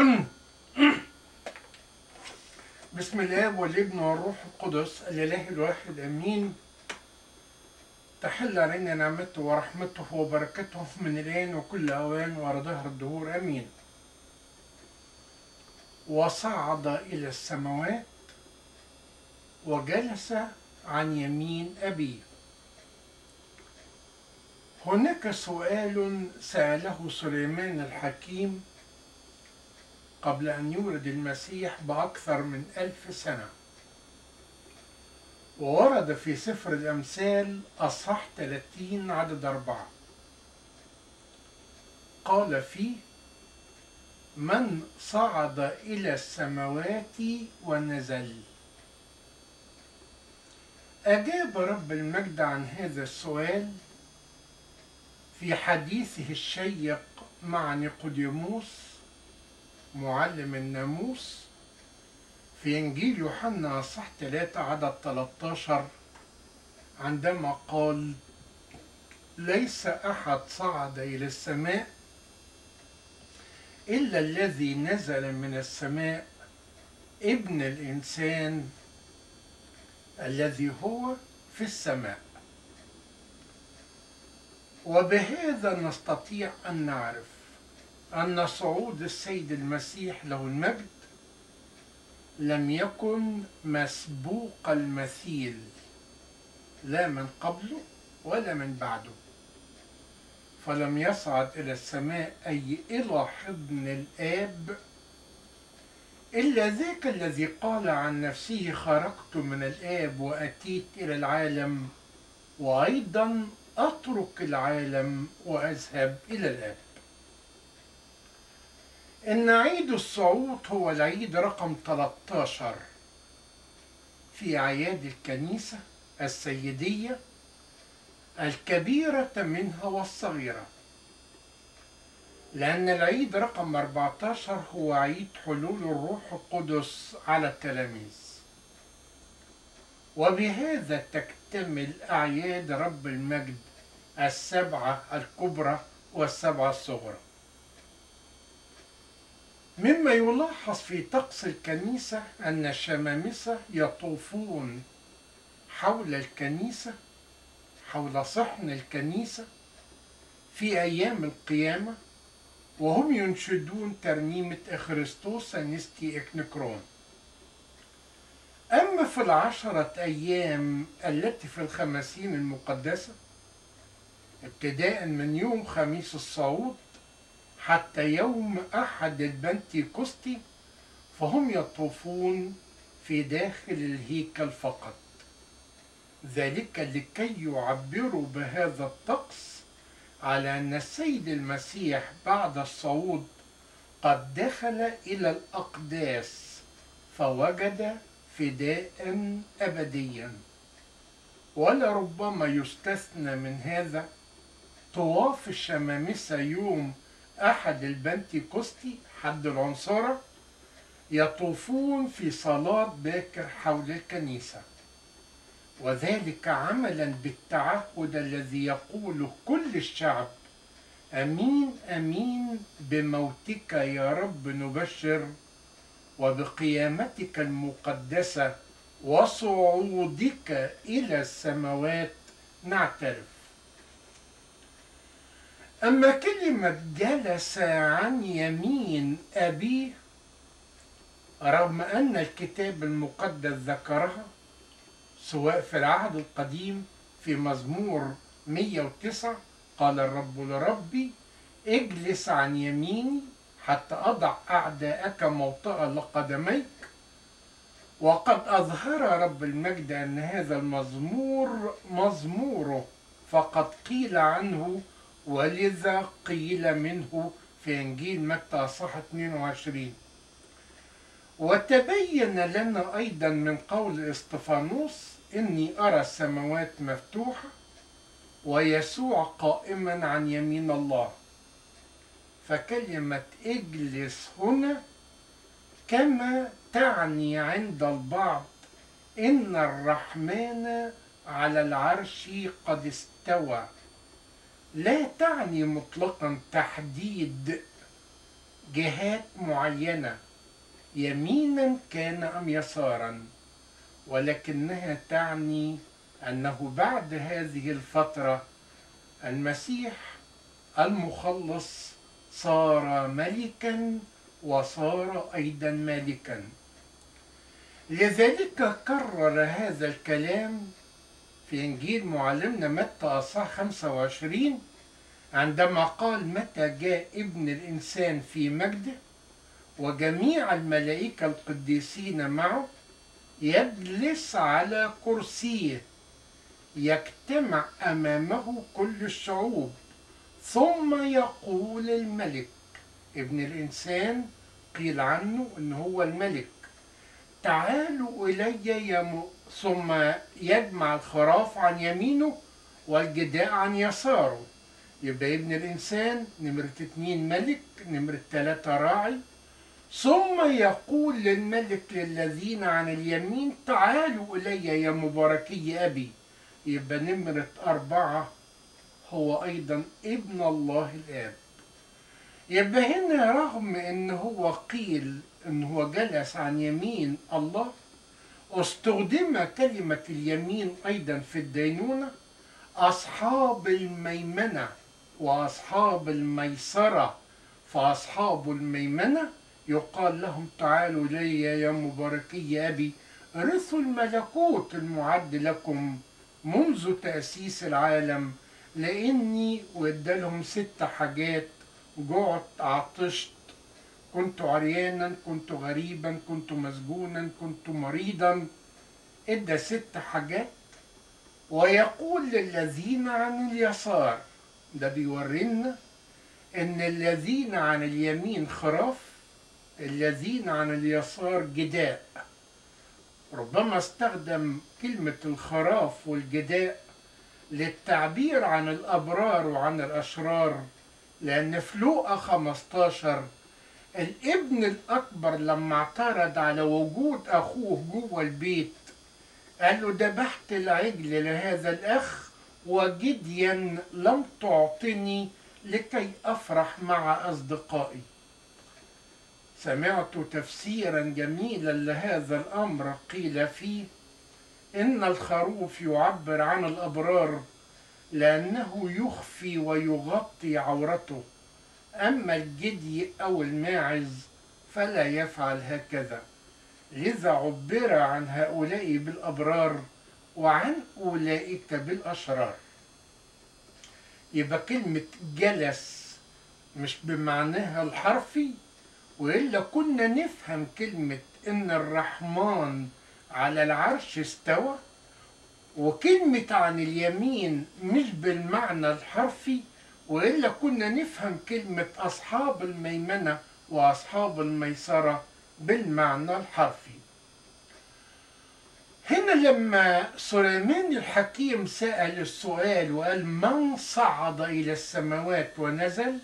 بسم الله والابن والروح القدس الاله الواحد امين تحل علينا نعمته ورحمته وبركته من الان وكل اوان ورا ظهر الدهور امين وصعد الى السماوات وجلس عن يمين ابيه هناك سؤال ساله سليمان الحكيم قبل أن يولد المسيح بأكثر من ألف سنة وورد في سفر الأمثال أصح 30 عدد أربعة قال فيه من صعد إلى السماوات ونزل أجاب رب المجد عن هذا السؤال في حديثه الشيق مع نيقوديموس معلم الناموس في إنجيل يوحنا أصح 3 عدد 13 عندما قال ليس أحد صعد إلى السماء إلا الذي نزل من السماء ابن الإنسان الذي هو في السماء وبهذا نستطيع أن نعرف أن صعود السيد المسيح له المجد لم يكن مسبوق المثيل لا من قبله ولا من بعده فلم يصعد إلى السماء أي إلى حضن الآب إلا ذاك الذي قال عن نفسه خرجت من الآب وأتيت إلى العالم وأيضا أترك العالم وأذهب إلى الآب إن عيد الصعود هو العيد رقم 13 في أعياد الكنيسة السيدية الكبيرة منها والصغيرة لأن العيد رقم 14 هو عيد حلول الروح القدس على التلاميذ وبهذا تكتمل أعياد رب المجد السبعة الكبرى والسبعة الصغرى مما يلاحظ في طقس الكنيسة أن الشمامسة يطوفون حول الكنيسة حول صحن الكنيسة في أيام القيامة وهم ينشدون ترنيمة إخريستوس أنستي إكنكرون أما في العشرة أيام التي في الخمسين المقدسة ابتداء من يوم خميس الصعود حتى يوم أحد البنتيكوستي فهم يطوفون في داخل الهيكل فقط ذلك لكي يعبروا بهذا الطقس على أن السيد المسيح بعد الصعود قد دخل إلى الأقداس فوجد فداء أبديا ولربما يستثنى من هذا طواف الشمامسة يوم أحد البنتيكوستي حد العنصرة يطوفون في صلاة باكر حول الكنيسة وذلك عملا بالتعهد الذي يقوله كل الشعب امين امين بموتك يا رب نبشر وبقيامتك المقدسه وصعودك الى السماوات نعترف اما كلمه جلس عن يمين ابيه رغم ان الكتاب المقدس ذكرها سواء في العهد القديم في مزمور 109 قال الرب لربي اجلس عن يميني حتى أضع أعداءك موطئا لقدميك وقد أظهر رب المجد أن هذا المزمور مزموره فقد قيل عنه ولذا قيل منه في إنجيل متى صح 22 وتبين لنا أيضا من قول استفانوس إني أرى السماوات مفتوحة ويسوع قائما عن يمين الله فكلمة اجلس هنا كما تعني عند البعض إن الرحمن على العرش قد استوى لا تعني مطلقا تحديد جهات معينة يمينا كان أم يسارا ولكنها تعني أنه بعد هذه الفترة المسيح المخلص صار ملكا وصار أيضا مالكا لذلك كرر هذا الكلام في إنجيل معلمنا متى أصحاح 25 عندما قال متى جاء ابن الإنسان في مجده وجميع الملائكة القديسين معه يجلس على كرسيه يجتمع أمامه كل الشعوب ثم يقول الملك ابن الإنسان قيل عنه إن هو الملك تعالوا إلي يا م... ثم يجمع الخراف عن يمينه والجداء عن يساره يبقى ابن الإنسان نمرة اتنين ملك نمرة تلاتة راعي ثم يقول للملك للذين عن اليمين تعالوا إلي يا مباركي أبي يبقى نمرة أربعة هو أيضا ابن الله الآب يبقى هنا رغم ان هو قيل ان هو جلس عن يمين الله استخدم كلمة اليمين ايضا في الدينونة اصحاب الميمنة واصحاب الميسرة فاصحاب الميمنة يقال لهم تعالوا لي يا مباركي ابي رثوا الملكوت المعد لكم منذ تأسيس العالم لاني وادالهم ست حاجات جعت عطشت كنت عريانا كنت غريبا كنت مسجونا كنت مريضا ادى ست حاجات ويقول للذين عن اليسار ده بيورينا ان الذين عن اليمين خراف الذين عن اليسار جداء ربما استخدم كلمة الخراف والجداء للتعبير عن الأبرار وعن الأشرار لأن في لوقا 15 الابن الأكبر لما اعترض على وجود أخوه جوه البيت قال له ذبحت العجل لهذا الأخ وجديا لم تعطني لكي أفرح مع أصدقائي سمعت تفسيرا جميلا لهذا الأمر قيل فيه إن الخروف يعبر عن الأبرار لأنه يخفي ويغطي عورته أما الجدي أو الماعز فلا يفعل هكذا لذا عبر عن هؤلاء بالأبرار وعن أولئك بالأشرار يبقى كلمة جلس مش بمعناها الحرفي وإلا كنا نفهم كلمة إن الرحمن على العرش استوى وكلمة عن اليمين مش بالمعنى الحرفي وإلا كنا نفهم كلمة أصحاب الميمنة وأصحاب الميسرة بالمعنى الحرفي هنا لما سليمان الحكيم سأل السؤال وقال من صعد إلى السماوات ونزل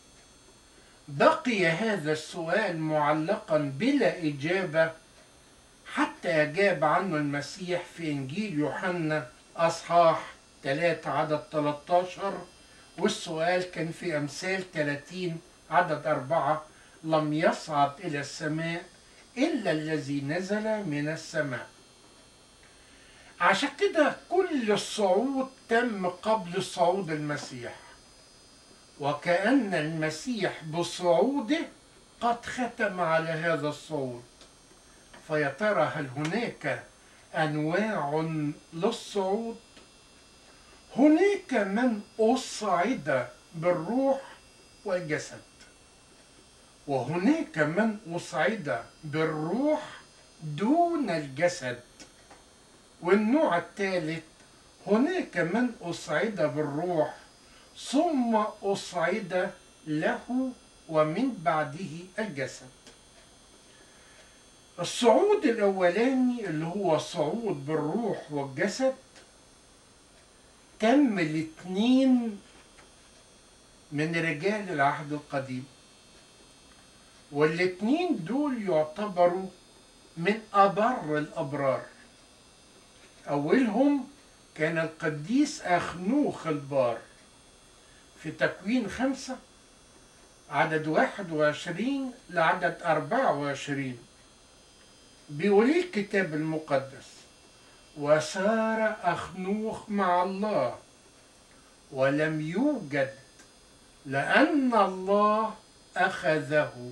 بقي هذا السؤال معلقا بلا إجابة حتى أجاب عنه المسيح في إنجيل يوحنا أصحاح 3 عدد 13 والسؤال كان في أمثال 30 عدد أربعة لم يصعد إلى السماء إلا الذي نزل من السماء عشان كده كل الصعود تم قبل صعود المسيح وكأن المسيح بصعوده قد ختم على هذا الصعود فيا ترى هل هناك انواع للصعود هناك من اصعد بالروح والجسد وهناك من اصعد بالروح دون الجسد والنوع الثالث هناك من اصعد بالروح ثم اصعد له ومن بعده الجسد الصعود الأولاني اللي هو صعود بالروح والجسد تم الاتنين من رجال العهد القديم والاتنين دول يعتبروا من أبر الأبرار أولهم كان القديس أخنوخ البار في تكوين خمسة عدد 21 لعدد 24 بيقول إيه الكتاب المقدس وسار أخنوخ مع الله ولم يوجد لأن الله أخذه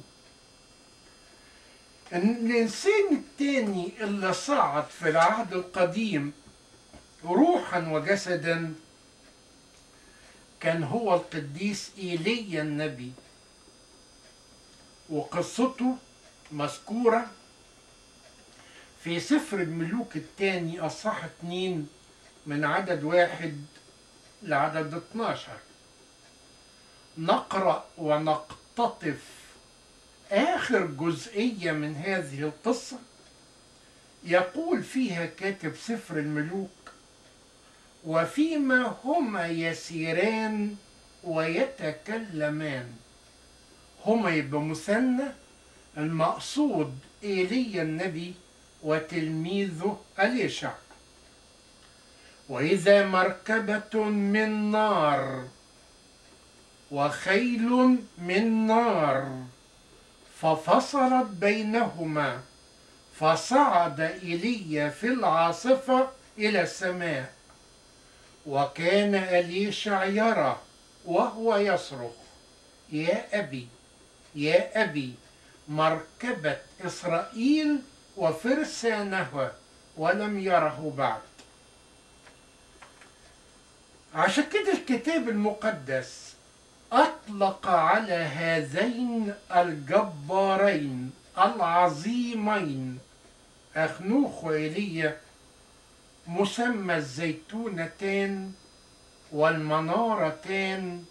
الإنسان التاني اللي صعد في العهد القديم روحا وجسدا كان هو القديس إيليا النبي وقصته مذكورة في سفر الملوك الثاني أصح اتنين من عدد واحد لعدد 12 نقرأ ونقتطف آخر جزئية من هذه القصة يقول فيها كاتب سفر الملوك وفيما هما يسيران ويتكلمان هما يبقى مثنى المقصود ايليا النبي وتلميذه اليشع واذا مركبه من نار وخيل من نار ففصلت بينهما فصعد ايليا في العاصفه الى السماء وكان اليشع يرى وهو يصرخ يا ابي يا ابي مركبه اسرائيل وفرسانها ولم يره بعد عشان كده الكتاب المقدس أطلق على هذين الجبارين العظيمين أخنوخ وإيليا مسمى الزيتونتان والمنارتان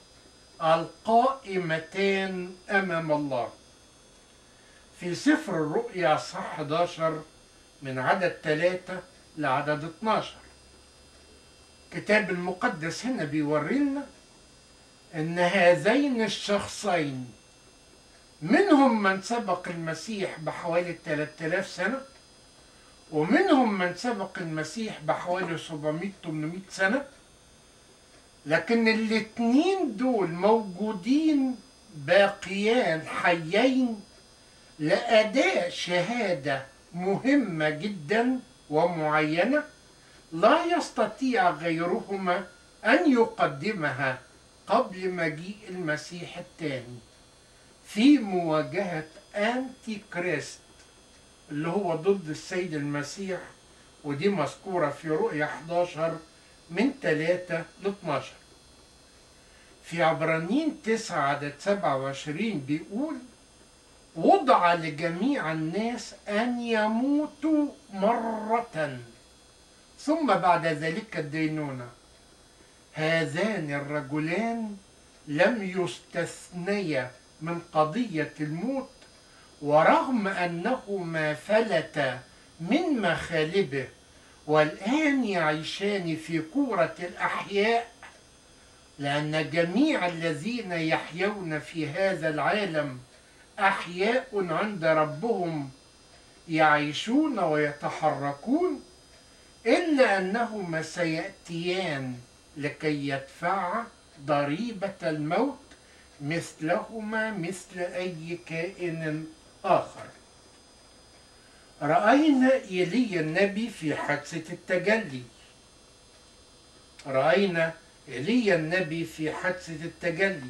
القائمتان أمام الله في سفر الرؤيا صح 11 من عدد 3 لعدد 12 الكتاب المقدس هنا بيورينا ان هذين الشخصين منهم من سبق المسيح بحوالي 3000 سنة ومنهم من سبق المسيح بحوالي 700 800 سنة لكن الاتنين دول موجودين باقيان حيين لأداء شهادة مهمة جدا ومعينة لا يستطيع غيرهما أن يقدمها قبل مجيء المسيح الثاني في مواجهة أنتي كريست اللي هو ضد السيد المسيح ودي مذكورة في رؤية 11 من 3 ل 12 في عبرانيين 9 عدد 27 بيقول وضع لجميع الناس أن يموتوا مرة ثم بعد ذلك الدينونة هذان الرجلان لم يستثنيا من قضية الموت ورغم أنهما فلتا من مخالبه والآن يعيشان في كورة الأحياء لأن جميع الذين يحيون في هذا العالم أحياء عند ربهم يعيشون ويتحركون إلا أنهما سيأتيان لكي يدفعا ضريبة الموت مثلهما مثل أي كائن آخر رأينا إيليا النبي في حادثة التجلي رأينا إيليا النبي في حادثة التجلي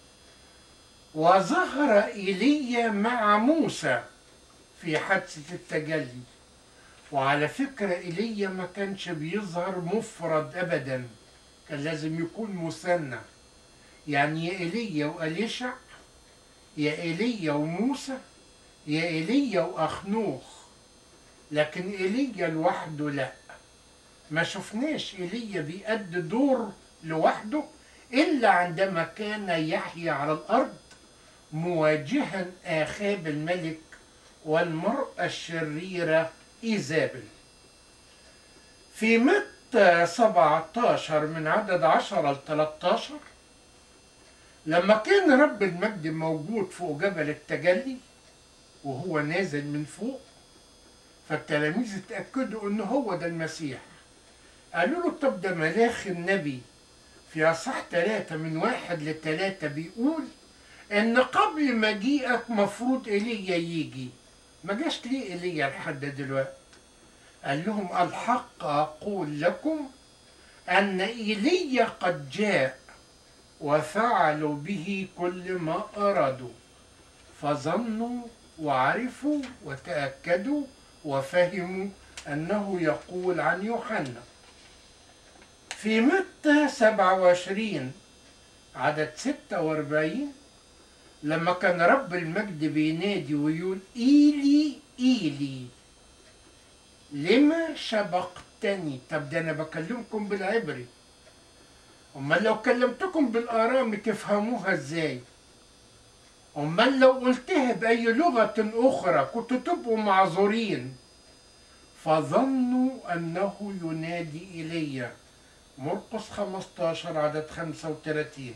وظهر إيليا مع موسى في حادثة التجلي وعلى فكرة إيليا ما كانش بيظهر مفرد أبدا كان لازم يكون مثنى يعني يا إيليا وأليشع يا إيليا وموسى يا إيليا وأخنوخ لكن إيليا لوحده لا ما شفناش إيليا بيأدي دور لوحده إلا عندما كان يحيى على الأرض مواجها آخاب الملك والمرأة الشريرة إيزابل في متى 17 من عدد 10 ل 13 لما كان رب المجد موجود فوق جبل التجلي وهو نازل من فوق فالتلاميذ اتأكدوا ان هو ده المسيح قالوا له طب ده ملاخ النبي في أصح ثلاثة من واحد لثلاثة بيقول ان قبل مجيئك مفروض ايليا يجي ما جاش ليه ايليا لحد دلوقتي قال لهم الحق اقول لكم ان ايليا قد جاء وفعلوا به كل ما ارادوا فظنوا وعرفوا وتاكدوا وفهموا انه يقول عن يوحنا في متى 27 عدد 46 لما كان رب المجد بينادي ويقول إيلي إيلي لما شبقتني طب ده أنا بكلمكم بالعبري أمال لو كلمتكم بالآرامي تفهموها إزاي أمال لو قلتها بأي لغة أخرى كنتوا تبقوا معذورين فظنوا أنه ينادي إلي مرقس 15 عدد 35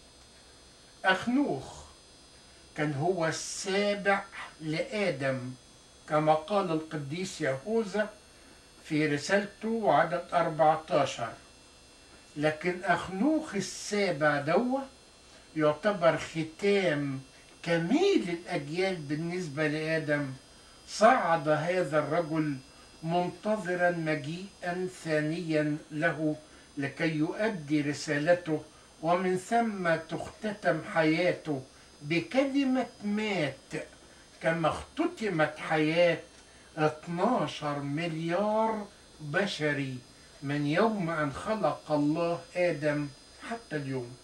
أخنوخ كان هو السابع لآدم كما قال القديس يهوذا في رسالته عدد 14 لكن أخنوخ السابع دوا يعتبر ختام كميل الأجيال بالنسبة لآدم صعد هذا الرجل منتظرا مجيئا ثانيا له لكي يؤدي رسالته ومن ثم تختتم حياته بكلمة مات كما اختتمت حياة 12 مليار بشري من يوم أن خلق الله آدم حتى اليوم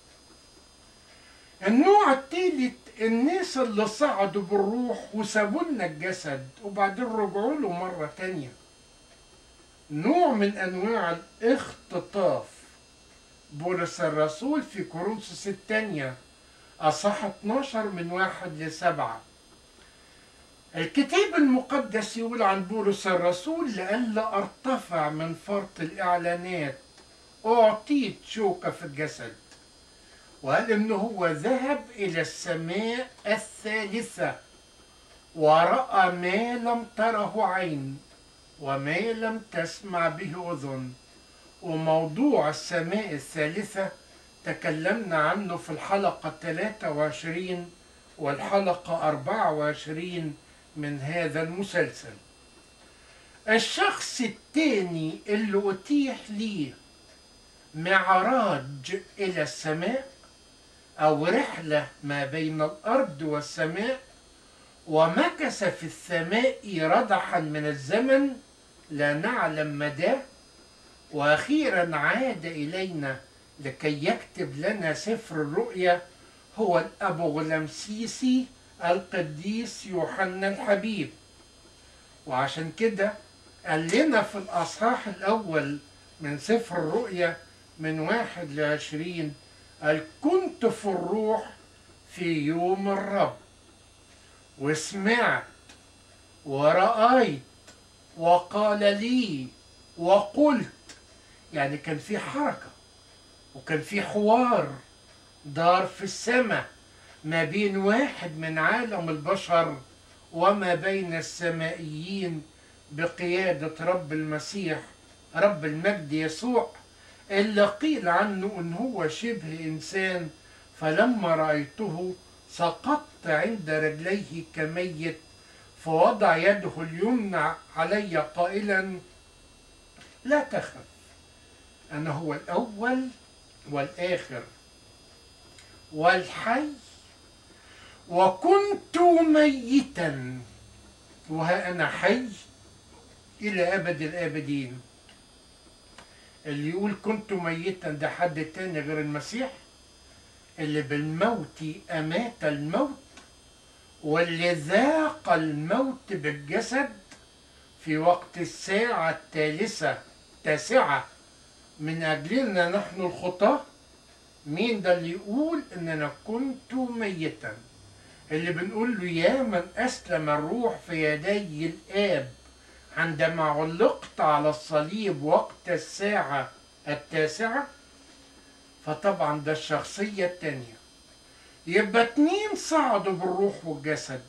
النوع الثالث الناس اللي صعدوا بالروح وسابوا لنا الجسد وبعدين رجعوا له مرة تانية نوع من أنواع الاختطاف بولس الرسول في كورنثوس الثانية أصح 12 من واحد لسبعة الكتاب المقدس يقول عن بولس الرسول لئلا ارتفع من فرط الإعلانات أعطيت شوكة في الجسد وقال إنه هو ذهب إلى السماء الثالثة ورأى ما لم تره عين وما لم تسمع به أذن وموضوع السماء الثالثة تكلمنا عنه في الحلقة 23 والحلقة 24 من هذا المسلسل الشخص الثاني اللي أتيح ليه معراج إلى السماء أو رحلة ما بين الأرض والسماء ومكث في السماء ردحا من الزمن لا نعلم مداه وأخيرا عاد إلينا لكي يكتب لنا سفر الرؤيا هو الأبو غلمسيسي القديس يوحنا الحبيب وعشان كده قال لنا في الأصحاح الأول من سفر الرؤيا من واحد لعشرين قال كنت في الروح في يوم الرب وسمعت ورأيت وقال لي وقلت يعني كان في حركة وكان في حوار دار في السماء ما بين واحد من عالم البشر وما بين السمائيين بقيادة رب المسيح رب المجد يسوع اللي قيل عنه ان هو شبه انسان فلما رأيته سقطت عند رجليه كميت فوضع يده اليمنى علي قائلا لا تخف أنا هو الأول والآخر والحي وكنت ميتا وها أنا حي إلى أبد الآبدين اللي يقول كنت ميتا ده حد تاني غير المسيح اللي بالموت أمات الموت واللي ذاق الموت بالجسد في وقت الساعة الثالثة تاسعة من أجلنا نحن الخطاة مين ده اللي يقول إن أنا كنت ميتا اللي بنقول له يا من أسلم الروح في يدي الآب عندما علقت على الصليب وقت الساعة التاسعة فطبعا ده الشخصية التانية يبقى اتنين صعدوا بالروح والجسد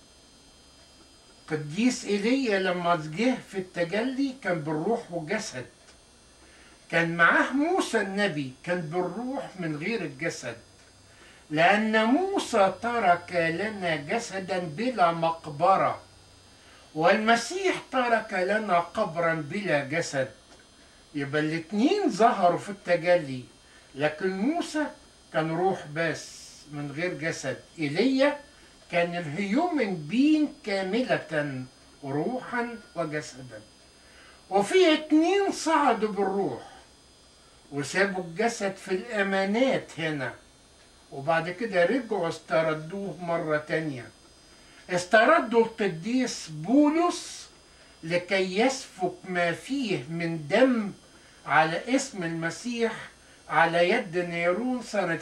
قديس ايليا لما جه في التجلي كان بالروح والجسد كان معاه موسى النبي كان بالروح من غير الجسد لأن موسى ترك لنا جسدا بلا مقبرة والمسيح ترك لنا قبرا بلا جسد يبقى الاتنين ظهروا في التجلي لكن موسى كان روح بس من غير جسد ايليا كان الهيومن بين كاملة روحا وجسدا وفي اتنين صعدوا بالروح وسابوا الجسد في الامانات هنا وبعد كده رجعوا استردوه مرة تانية استردوا القديس بولس لكي يسفك ما فيه من دم على اسم المسيح على يد نيرون سنة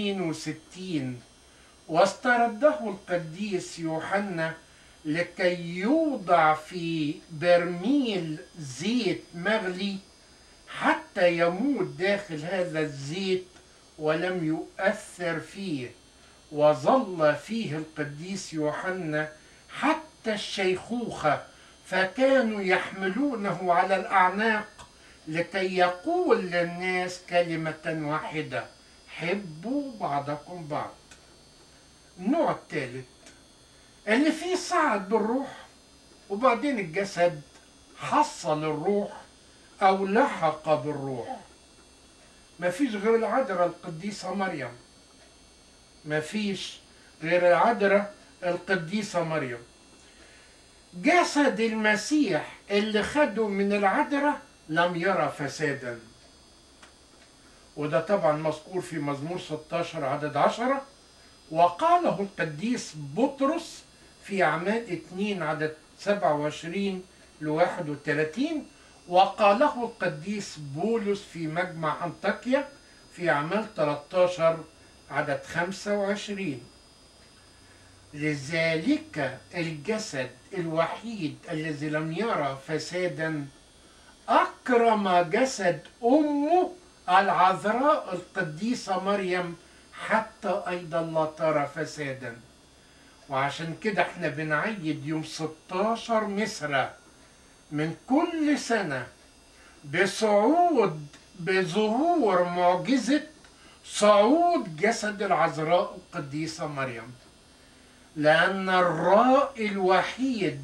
62 واسترده القديس يوحنا لكي يوضع في برميل زيت مغلي حتى يموت داخل هذا الزيت ولم يؤثر فيه وظل فيه القديس يوحنا حتى الشيخوخة فكانوا يحملونه على الأعناق لكي يقول للناس كلمة واحدة حبوا بعضكم بعض النوع الثالث اللي فيه صعد بالروح وبعدين الجسد حصل الروح أو لحق بالروح ما فيش غير العذراء القديسة مريم ما فيش غير العذراء القديسة مريم جسد المسيح اللي خده من العذراء لم يرى فسادا وده طبعا مذكور في مزمور 16 عدد 10 وقاله القديس بطرس في أعمال 2 عدد 27 ل 31 وقاله القديس بولس في مجمع أنطاكيا في أعمال 13 عدد 25 لذلك الجسد الوحيد الذي لم يرى فسادا أكرم جسد أمه العذراء القديسة مريم حتى أيضا لا ترى فسادا وعشان كده احنا بنعيد يوم 16 مصر من كل سنة بصعود بظهور معجزة صعود جسد العذراء القديسة مريم لأن الرائي الوحيد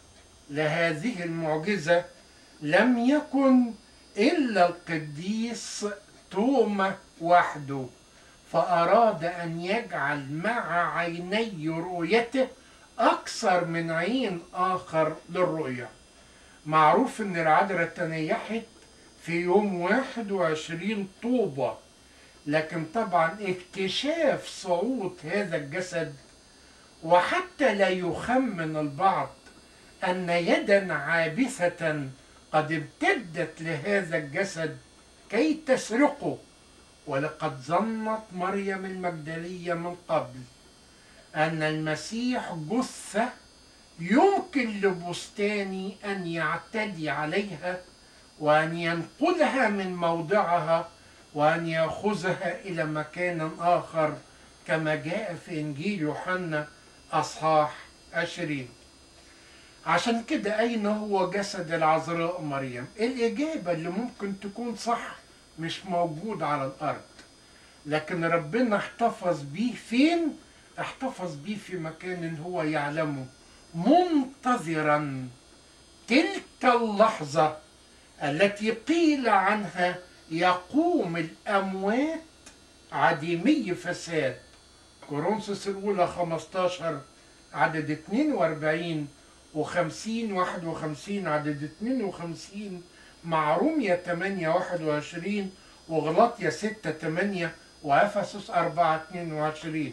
لهذه المعجزة لم يكن إلا القديس توما وحده فأراد أن يجعل مع عيني رؤيته أكثر من عين آخر للرؤية معروف أن العذراء تنيحت في يوم 21 طوبة لكن طبعا اكتشاف صعود هذا الجسد وحتى لا يخمن البعض أن يدا عابثة قد امتدت لهذا الجسد كي تسرقه ولقد ظنت مريم المجدلية من قبل أن المسيح جثة يمكن لبستاني أن يعتدي عليها وأن ينقلها من موضعها وأن يأخذها إلى مكان آخر كما جاء في إنجيل يوحنا أصحاح عشرين عشان كده أين هو جسد العذراء مريم الإجابة اللي ممكن تكون صح مش موجود على الأرض لكن ربنا احتفظ بيه فين احتفظ بيه في مكان هو يعلمه منتظرا تلك اللحظة التي قيل عنها يقوم الأموات عديمي فساد كورنثوس الأولى 15 عدد 42 و50 51 عدد 52 مع روميا 8 21 وغلاطيا 6 8 وافسس 4 22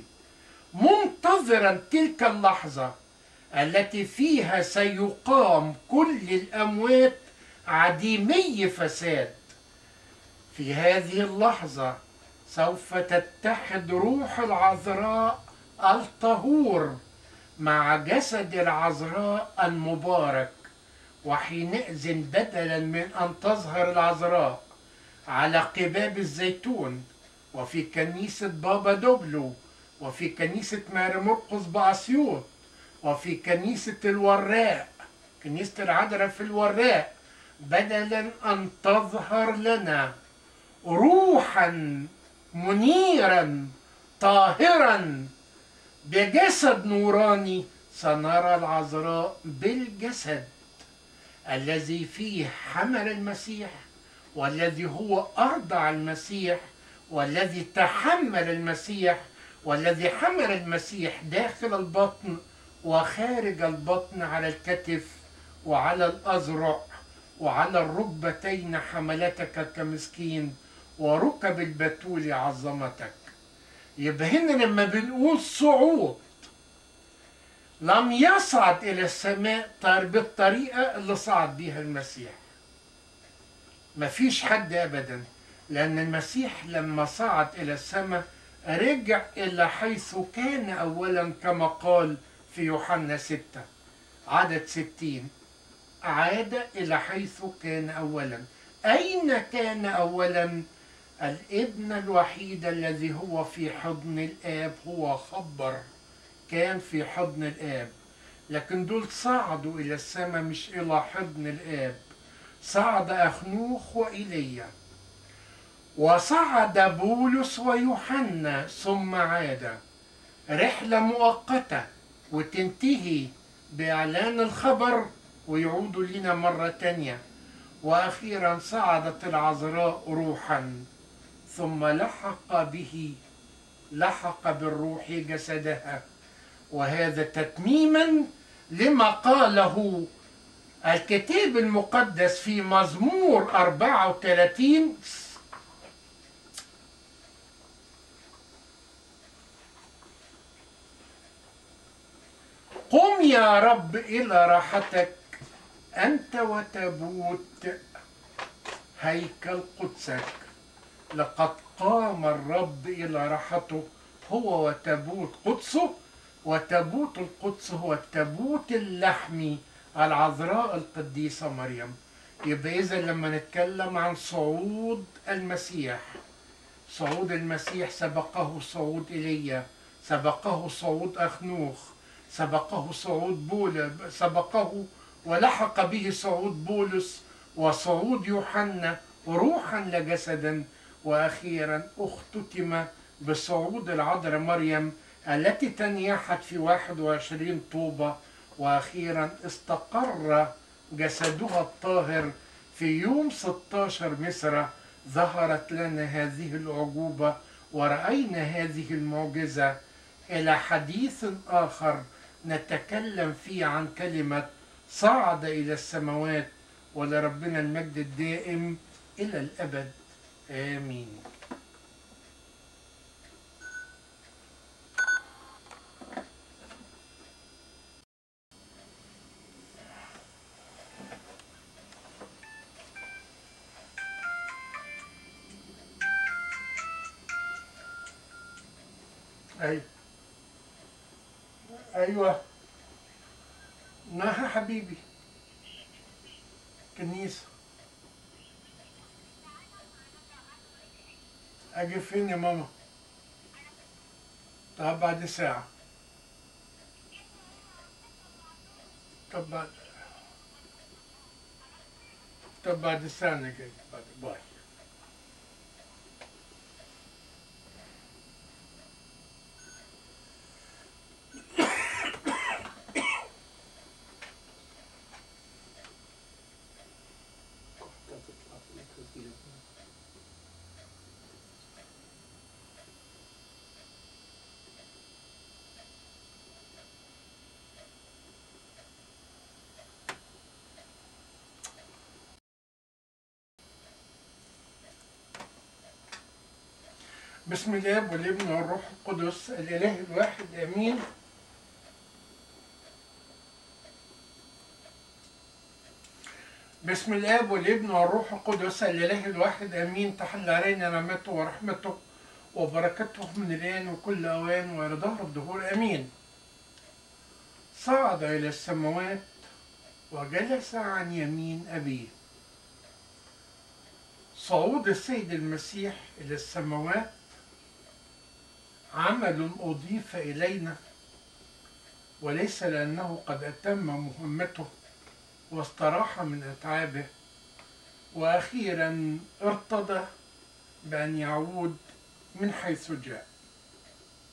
منتظرا تلك اللحظه التي فيها سيقام كل الاموات عديمي فساد في هذه اللحظه سوف تتحد روح العذراء الطهور مع جسد العذراء المبارك وحينئذ بدلا من ان تظهر العذراء على قباب الزيتون وفي كنيسة بابا دوبلو وفي كنيسة ماري مرقس بأسيوط وفي كنيسة الوراق كنيسة العذراء في الوراق بدلا أن تظهر لنا روحا منيرا طاهرا بجسد نوراني سنرى العذراء بالجسد الذي فيه حمل المسيح والذي هو أرضع المسيح والذي تحمل المسيح والذي حمل المسيح داخل البطن وخارج البطن على الكتف وعلى الأذرع وعلى الركبتين حملتك كمسكين وركب البتول عظمتك يبقى هنا لما بنقول صعود لم يصعد إلى السماء بالطريقة اللي صعد بها المسيح مفيش حد أبدا لأن المسيح لما صعد إلى السماء رجع إلى حيث كان أولا كما قال في يوحنا ستة عدد ستين عاد إلى حيث كان أولا أين كان أولا الابن الوحيد الذي هو في حضن الآب هو خبر كان في حضن الآب لكن دول صعدوا إلى السماء مش إلى حضن الآب صعد أخنوخ وإيليا وصعد بولس ويوحنا ثم عاد رحلة مؤقتة وتنتهي بإعلان الخبر ويعودوا لنا مرة تانية وأخيرا صعدت العذراء روحا ثم لحق به لحق بالروح جسدها وهذا تتميما لما قاله الكتاب المقدس في مزمور 34 قم يا رب إلى راحتك أنت وتبوت هيكل قدسك لقد قام الرب إلى راحته هو وتبوت قدسه وتبوت القدس هو التابوت اللحمي العذراء القديسة مريم يبقى إذا لما نتكلم عن صعود المسيح صعود المسيح سبقه صعود إيليا سبقه صعود أخنوخ سبقه صعود بول سبقه ولحق به صعود بولس وصعود يوحنا روحا لجسدا واخيرا اختتم بصعود العذراء مريم التي تنيحت في 21 طوبة واخيرا استقر جسدها الطاهر في يوم 16 مصر ظهرت لنا هذه العجوبة ورأينا هذه المعجزة إلى حديث آخر نتكلم فيه عن كلمة صعد إلى السماوات ولربنا المجد الدائم إلى الأبد آمين أي أيوة نها حبيبي كنيسة أجي فين يا ماما؟ طب بعد ساعة طب بعد طب بعد ساعة أنا جاي بعد باي بسم الله والابن والروح القدس الاله الواحد امين بسم الاب والابن والروح القدس الاله الواحد امين تحل علينا نعمته ورحمته وبركته من الان وكل اوان والى ظهر الدهور امين صعد الى السماوات وجلس عن يمين ابيه صعود السيد المسيح الى السماوات عمل أضيف إلينا وليس لأنه قد أتم مهمته واستراح من أتعابه وأخيرا ارتضى بأن يعود من حيث جاء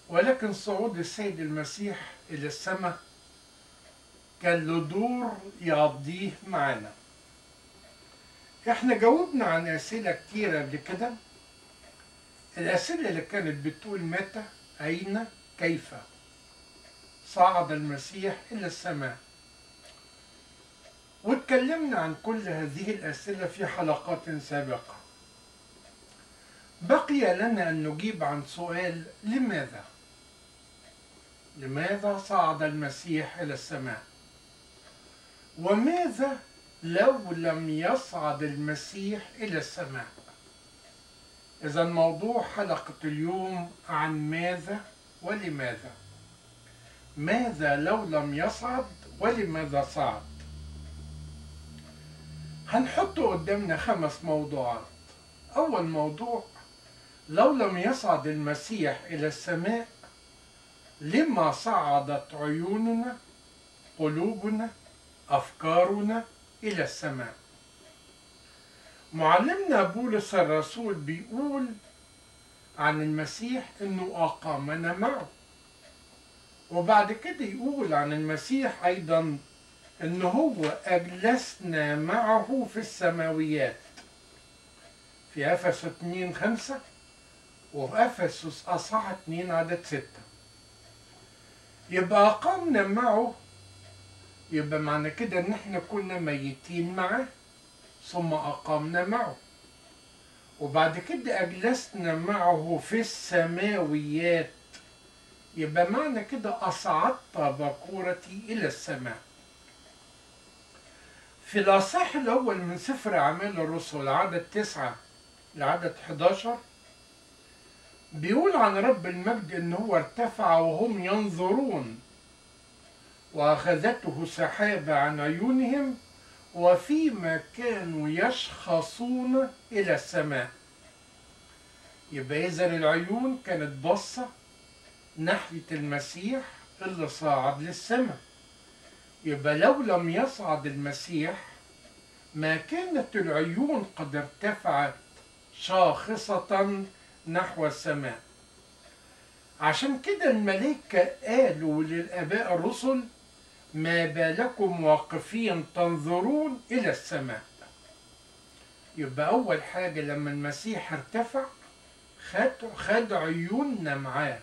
ولكن صعود السيد المسيح إلى السماء كان له دور يقضيه معانا احنا جاوبنا عن أسئلة كتيرة قبل كده الأسئلة اللي كانت بتقول متى أين كيف صعد المسيح إلى السماء واتكلمنا عن كل هذه الأسئلة في حلقات سابقة بقي لنا أن نجيب عن سؤال لماذا لماذا صعد المسيح إلى السماء وماذا لو لم يصعد المسيح إلى السماء إذا موضوع حلقة اليوم عن ماذا ولماذا ماذا لو لم يصعد ولماذا صعد هنحط قدامنا خمس موضوعات أول موضوع لو لم يصعد المسيح إلى السماء لما صعدت عيوننا قلوبنا أفكارنا إلى السماء معلمنا بولس الرسول بيقول عن المسيح انه اقامنا معه وبعد كده يقول عن المسيح ايضا ان هو اجلسنا معه في السماويات في افسس 2 5 وفي افسس اصح 2 عدد 6 يبقى اقامنا معه يبقى معنى كده ان احنا كنا ميتين معاه ثم أقامنا معه وبعد كده أجلسنا معه في السماويات يبقى معنى كده أصعدت بكورتي إلى السماء في الأصح الأول من سفر أعمال الرسل عدد تسعة لعدد 11 بيقول عن رب المجد إن هو ارتفع وهم ينظرون وأخذته سحابة عن عيونهم وفيما كانوا يشخصون إلى السماء يبقى إذا العيون كانت باصة ناحية المسيح اللي صعد للسماء يبقى لو لم يصعد المسيح ما كانت العيون قد ارتفعت شاخصة نحو السماء عشان كده الملائكة قالوا للآباء الرسل ما بالكم واقفين تنظرون إلى السماء يبقى أول حاجة لما المسيح ارتفع خد, خد عيوننا معاه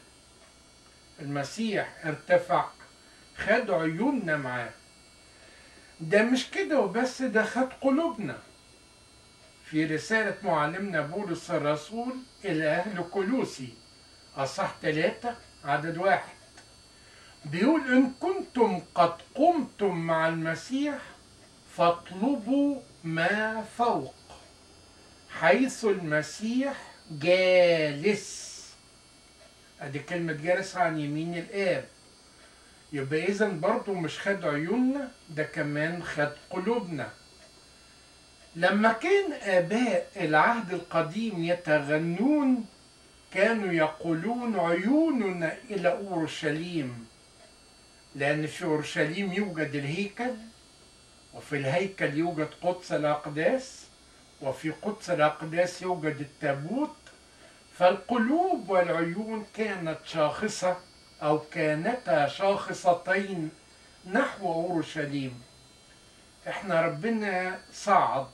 المسيح ارتفع خد عيوننا معاه ده مش كده وبس ده خد قلوبنا في رسالة معلمنا بولس الرسول إلى أهل كلوسي أصح ثلاثة عدد واحد بيقول إن كنتم قد قمتم مع المسيح فاطلبوا ما فوق حيث المسيح جالس ادي كلمة جالس عن يمين الآب يبقى إذا برضو مش خد عيوننا ده كمان خد قلوبنا لما كان آباء العهد القديم يتغنون كانوا يقولون عيوننا إلى أورشليم لأن في أورشليم يوجد الهيكل وفي الهيكل يوجد قدس الأقداس وفي قدس الأقداس يوجد التابوت فالقلوب والعيون كانت شاخصة أو كانتا شاخصتين نحو أورشليم احنا ربنا صعد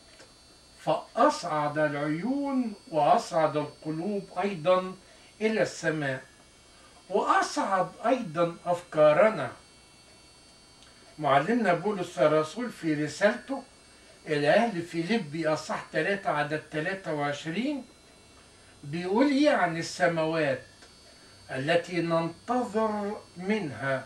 فأصعد العيون وأصعد القلوب أيضا إلى السماء وأصعد أيضا أفكارنا معلمنا بولس الرسول في رسالته إلى أهل فيليبي أصح 3 عدد 23 بيقول إيه عن السماوات التي ننتظر منها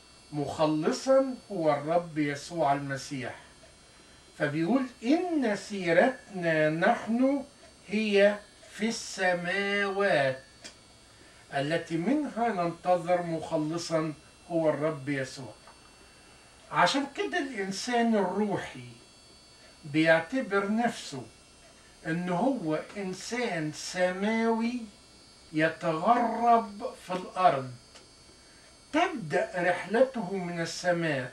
مخلصا هو الرب يسوع المسيح فبيقول إن سيرتنا نحن هي في السماوات التي منها ننتظر مخلصا هو الرب يسوع عشان كده الإنسان الروحي بيعتبر نفسه إن هو إنسان سماوي يتغرب في الأرض تبدأ رحلته من السماء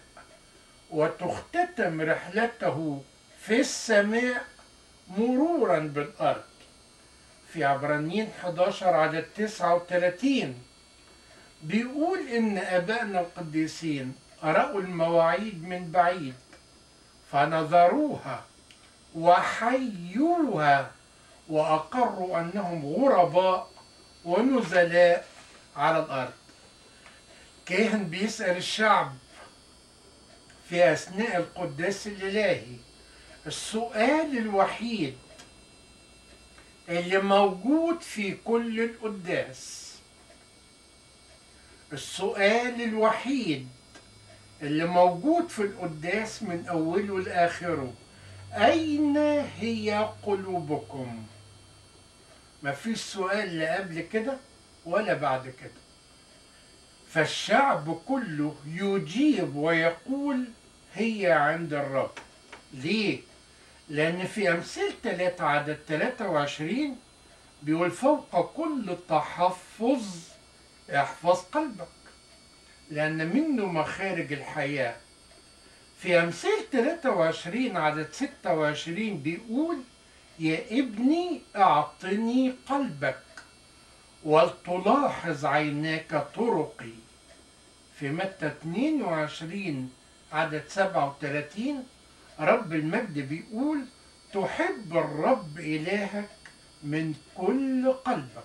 وتختتم رحلته في السماء مرورا بالأرض في عبرانيين 11 عدد 39 بيقول إن آبائنا القديسين رأوا المواعيد من بعيد فنظروها وحيوها وأقروا أنهم غرباء ونزلاء على الأرض كاهن بيسأل الشعب في أثناء القداس الإلهي السؤال الوحيد اللي موجود في كل القداس السؤال الوحيد اللي موجود في القداس من أوله لآخره أين هي قلوبكم؟ مفيش سؤال لا قبل كده ولا بعد كده فالشعب كله يجيب ويقول هي عند الرب ليه؟ لأن في أمثال 3 عدد 23 بيقول فوق كل تحفظ احفظ قلبك لأن منه مخارج الحياة في أمثال 23 عدد 26 بيقول يا ابني أعطني قلبك ولتلاحظ عيناك طرقي في متى 22 عدد 37 رب المجد بيقول تحب الرب إلهك من كل قلبك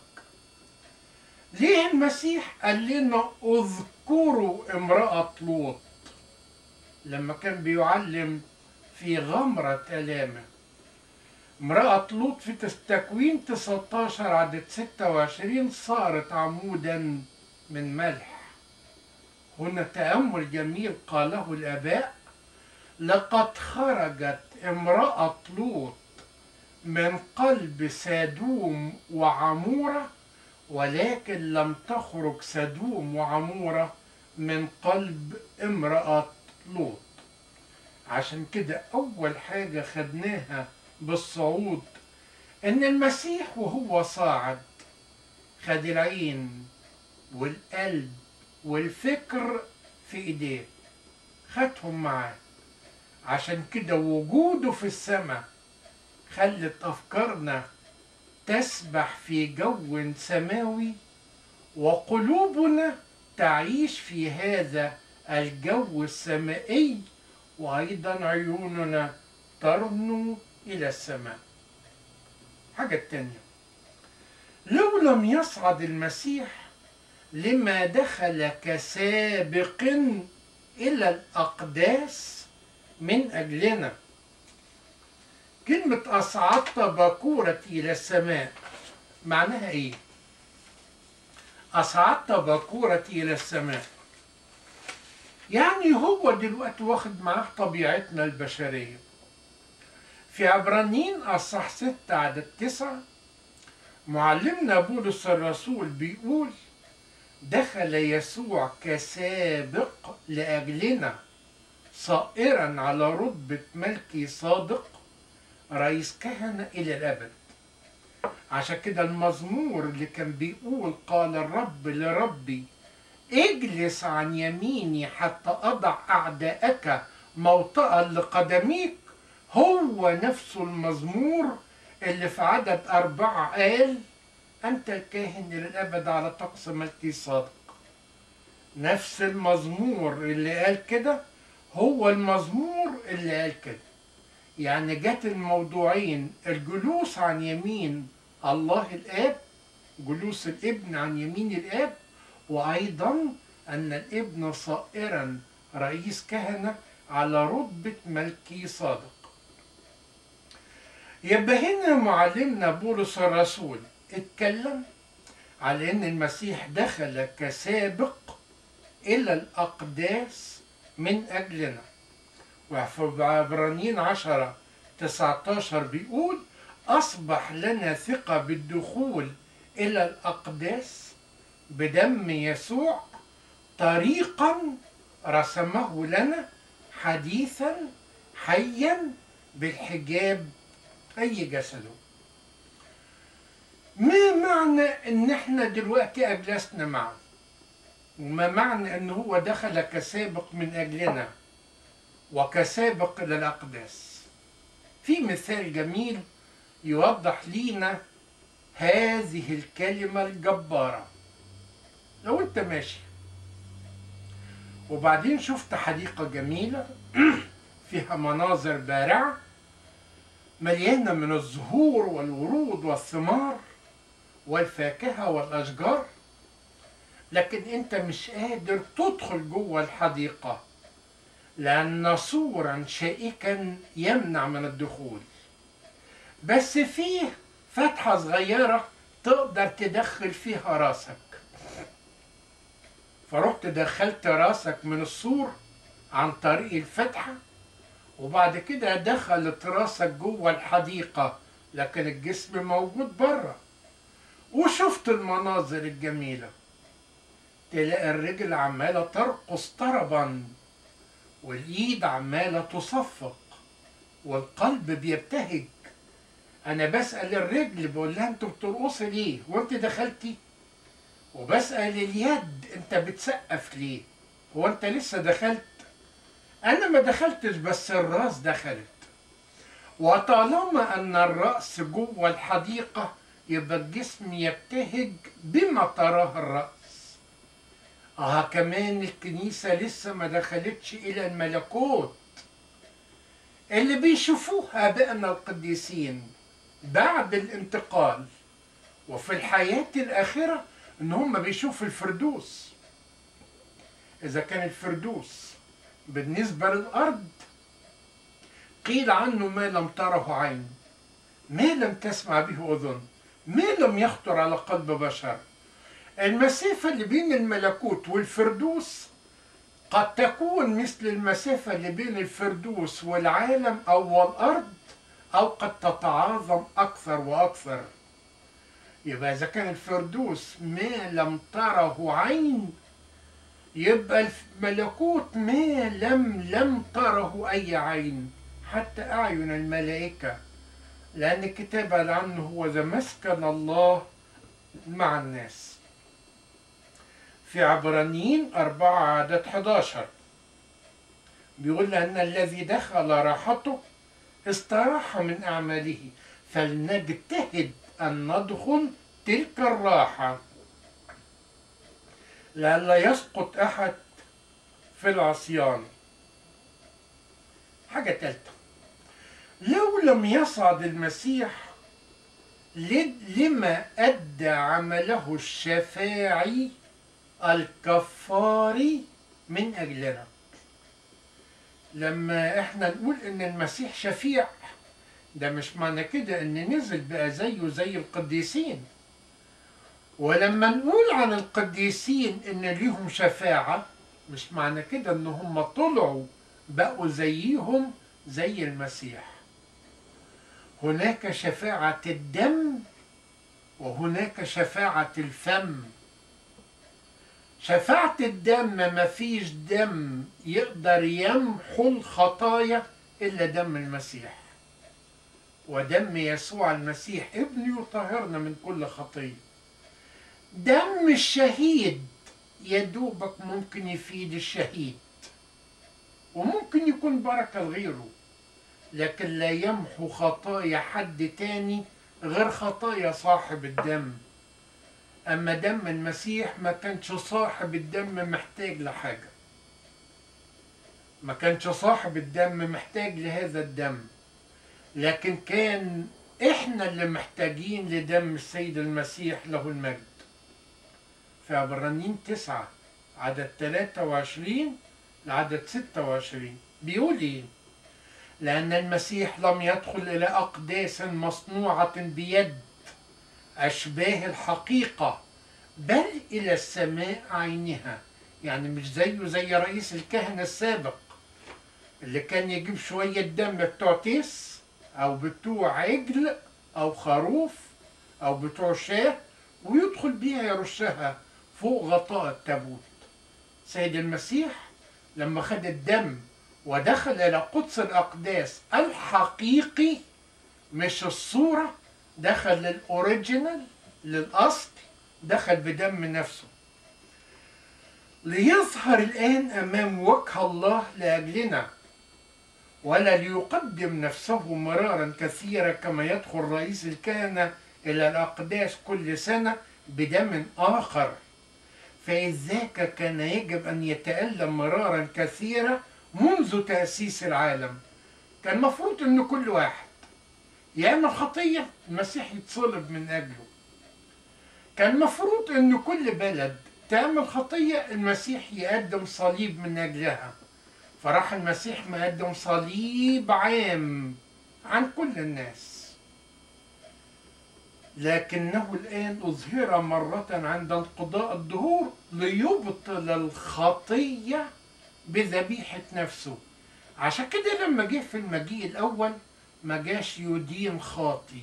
ليه المسيح قال لنا اذكروا امرأة لوط لما كان بيعلم في غمرة ألامه امرأة لوط في تكوين 19 عدد 26 صارت عمودا من ملح هنا تأمل جميل قاله الآباء لقد خرجت امرأة لوط من قلب سدوم وعمورة ولكن لم تخرج سدوم وعمورة من قلب امرأة لوط عشان كده أول حاجة خدناها بالصعود إن المسيح وهو صاعد خد العين والقلب والفكر في إيديه خدهم معاه عشان كده وجوده في السماء خلت أفكارنا تسبح في جو سماوي وقلوبنا تعيش في هذا الجو السمائي وأيضا عيوننا ترنو إلى السماء حاجة تانية لو لم يصعد المسيح لما دخل كسابق إلى الأقداس من أجلنا كلمة أصعدت بكورتي إلى السماء معناها إيه؟ أصعدت بكورتي إلى السماء يعني هو دلوقتي واخد معاه طبيعتنا البشرية في عبرانيين أصح ستة عدد تسعة معلمنا بولس الرسول بيقول دخل يسوع كسابق لأجلنا صائرا على رتبة ملكي صادق رئيس كهنة إلى الأبد عشان كده المزمور اللي كان بيقول قال الرب لربي اجلس عن يميني حتى أضع أعداءك موطئا لقدميك هو نفسه المزمور اللي في عدد أربعة قال أنت الكاهن إلى الأبد على طقس ملكي صادق نفس المزمور اللي قال كده هو المزمور اللي قال كده يعني جت الموضوعين الجلوس عن يمين الله الآب جلوس الابن عن يمين الآب وأيضا أن الابن صائرا رئيس كهنة على رتبة ملكي صادق يبقى هنا معلمنا بولس الرسول اتكلم على ان المسيح دخل كسابق الى الاقداس من اجلنا وفي عبرانيين عشرة 19 بيقول اصبح لنا ثقة بالدخول الى الاقداس بدم يسوع طريقا رسمه لنا حديثا حيا بالحجاب اي جسده ما معنى ان احنا دلوقتي اجلسنا معه وما معنى ان هو دخل كسابق من اجلنا وكسابق الى الاقداس في مثال جميل يوضح لينا هذه الكلمة الجبارة لو انت ماشي وبعدين شفت حديقة جميلة فيها مناظر بارعة مليانة من الزهور والورود والثمار والفاكهة والأشجار لكن أنت مش قادر تدخل جوه الحديقة لأن سورا شائكا يمنع من الدخول بس فيه فتحة صغيرة تقدر تدخل فيها راسك فرحت دخلت راسك من السور عن طريق الفتحة وبعد كده دخلت راسك جوه الحديقة لكن الجسم موجود بره وشفت المناظر الجميلة تلاقي الرجل عمالة ترقص طربا والإيد عمالة تصفق والقلب بيبتهج أنا بسأل الرجل بقول لها أنتوا بترقصي ليه؟ وأنت دخلتي؟ وبسأل اليد أنت بتسقف ليه؟ هو أنت لسه دخلت؟ أنا ما دخلتش بس الراس دخلت وطالما أن الرأس جوه الحديقة يبقى الجسم يبتهج بما تراه الرأس آه كمان الكنيسة لسه ما دخلتش إلى الملكوت اللي بيشوفوه آبائنا القديسين بعد الانتقال وفي الحياة الآخرة إن هم بيشوفوا الفردوس إذا كان الفردوس بالنسبة للأرض قيل عنه ما لم تره عين ما لم تسمع به أذن ما لم يخطر على قلب بشر المسافة اللي بين الملكوت والفردوس قد تكون مثل المسافة اللي بين الفردوس والعالم أو الأرض أو قد تتعاظم أكثر وأكثر يبقى إذا كان الفردوس ما لم تره عين يبقى الملكوت ما لم لم تره أي عين حتى أعين الملائكة لأن الكتاب قال عنه هو ذا مسكن الله مع الناس في عبرانيين أربعة عدد 11 بيقول أن الذي دخل راحته استراح من أعماله فلنجتهد أن ندخل تلك الراحة لئلا يسقط أحد في العصيان حاجة تالتة لو لم يصعد المسيح لما أدى عمله الشفاعي الكفاري من أجلنا لما احنا نقول ان المسيح شفيع ده مش معنى كده ان نزل بقى زيه زي القديسين ولما نقول عن القديسين ان ليهم شفاعة مش معنى كده ان هم طلعوا بقوا زيهم زي المسيح هناك شفاعة الدم وهناك شفاعة الفم شفاعة الدم ما فيش دم يقدر يمحو الخطايا إلا دم المسيح ودم يسوع المسيح ابنه يطهرنا من كل خطية دم الشهيد يدوبك ممكن يفيد الشهيد وممكن يكون بركة لغيره لكن لا يمحو خطايا حد تاني غير خطايا صاحب الدم أما دم المسيح ما كانش صاحب الدم محتاج لحاجة ما كانش صاحب الدم محتاج لهذا الدم لكن كان احنا اللي محتاجين لدم السيد المسيح له المجد في عبرانيين تسعة عدد 23 لعدد 26 بيقول ايه لأن المسيح لم يدخل إلى أقداس مصنوعة بيد أشباه الحقيقة بل إلى السماء عينها يعني مش زيه زي رئيس الكهنة السابق اللي كان يجيب شوية دم بتوع تيس أو بتوع عجل أو خروف أو بتوع شاه ويدخل بيها يرشها فوق غطاء التابوت سيد المسيح لما خد الدم ودخل إلى قدس الأقداس الحقيقي مش الصورة دخل للأوريجينال للأصل دخل بدم نفسه ليظهر الآن أمام وجه الله لأجلنا ولا ليقدم نفسه مرارا كثيرا كما يدخل رئيس الكهنة إلى الأقداس كل سنة بدم آخر فإذ ذاك كان يجب أن يتألم مرارا كثيرا منذ تأسيس العالم كان المفروض أن كل واحد يعمل خطية المسيح يتصلب من أجله كان المفروض أن كل بلد تعمل خطية المسيح يقدم صليب من أجلها فراح المسيح مقدم صليب عام عن كل الناس لكنه الآن أظهر مرة عند انقضاء الدهور ليبطل الخطية بذبيحة نفسه عشان كده لما جه في المجيء الأول ما جاش يدين خاطي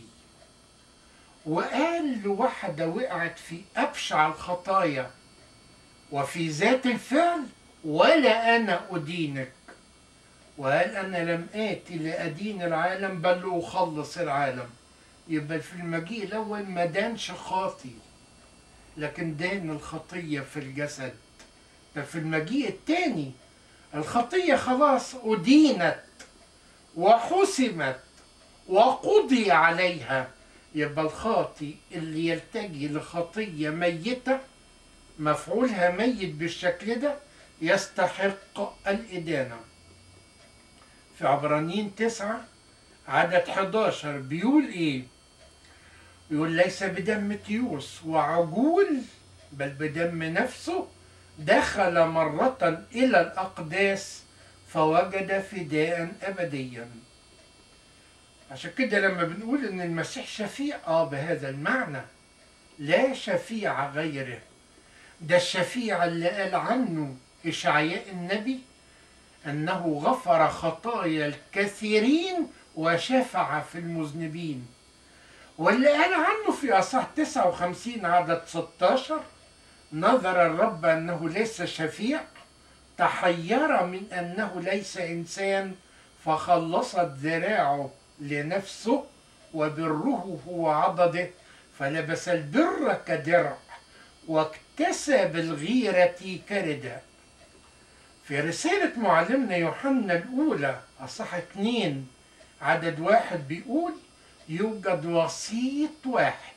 وقال لواحدة وقعت في أبشع الخطايا وفي ذات الفعل ولا أنا أدينك وقال أنا لم آتي لأدين العالم بل لأخلص العالم يبقى في المجيء الأول ما دانش خاطي لكن دان الخطية في الجسد ده في المجيء الثاني الخطية خلاص أدينت وحسمت وقضي عليها يبقى الخاطي اللي يلتجي لخطية ميتة مفعولها ميت بالشكل ده يستحق الإدانة في عبرانيين تسعة عدد 11 بيقول إيه؟ يقول ليس بدم تيوس وعجول بل بدم نفسه دخل مرة إلى الأقداس فوجد فداء أبديا عشان كده لما بنقول إن المسيح شفيع آه بهذا المعنى لا شفيع غيره ده الشفيع اللي قال عنه إشعياء النبي أنه غفر خطايا الكثيرين وشفع في المذنبين واللي قال عنه في أصح 59 عدد 16 نظر الرب أنه ليس شفيع تحير من أنه ليس إنسان فخلصت ذراعه لنفسه وبره هو عضده فلبس البر كدرع واكتسب الغيرة كرداء في رسالة معلمنا يوحنا الأولى أصح اتنين عدد واحد بيقول يوجد وسيط واحد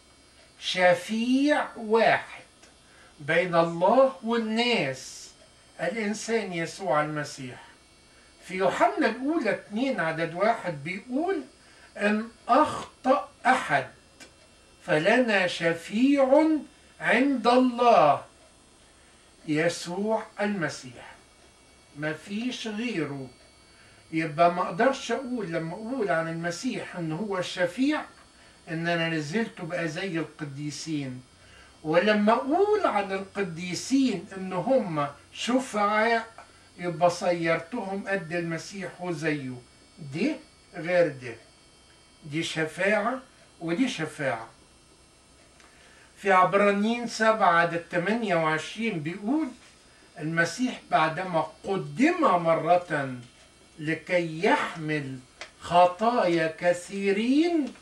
شفيع واحد بين الله والناس الإنسان يسوع المسيح في يوحنا الأولى اتنين عدد واحد بيقول إن أخطأ أحد فلنا شفيع عند الله يسوع المسيح ما فيش غيره يبقى ما اقدرش اقول لما اقول عن المسيح ان هو الشفيع ان انا نزلته بقى زي القديسين ولما اقول عن القديسين ان هم شفعاء يبقى صيرتهم قد المسيح وزيه دي غير ده دي شفاعة ودي شفاعة في عبرانيين سبعة عدد 28 بيقول المسيح بعدما قدم مرة لكي يحمل خطايا كثيرين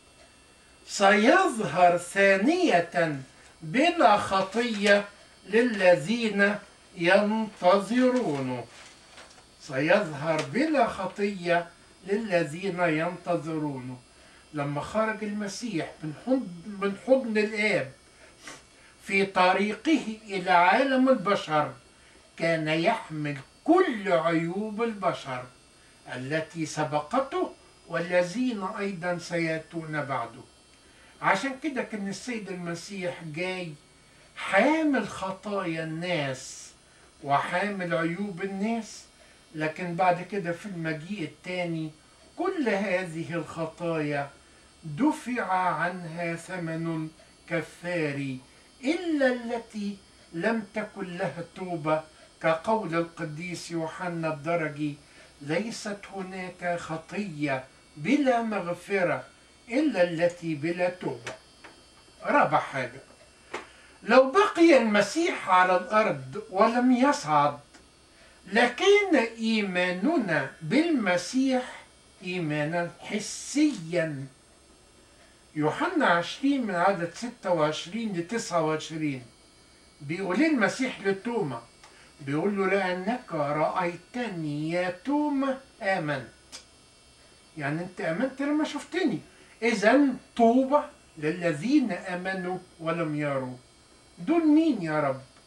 سيظهر ثانية بلا خطية للذين ينتظرونه سيظهر بلا خطية للذين ينتظرونه لما خرج المسيح من حضن, من حضن الآب في طريقه إلى عالم البشر كان يحمل كل عيوب البشر التي سبقته والذين أيضا سيأتون بعده عشان كده كان السيد المسيح جاي حامل خطايا الناس وحامل عيوب الناس لكن بعد كده في المجيء الثاني كل هذه الخطايا دفع عنها ثمن كفاري إلا التي لم تكن لها توبة كقول القديس يوحنا الدرجي ليست هناك خطية بلا مغفرة إلا التي بلا توبة رابع حاجة لو بقي المسيح على الأرض ولم يصعد لكان إيماننا بالمسيح إيمانا حسيا يوحنا 20 من عدد 26 ل 29 بيقول المسيح لتوما بيقول له لأنك رأيتني يا توما آمنت يعني أنت آمنت لما شفتني إذا طوبى للذين آمنوا ولم يروا دول مين يا رب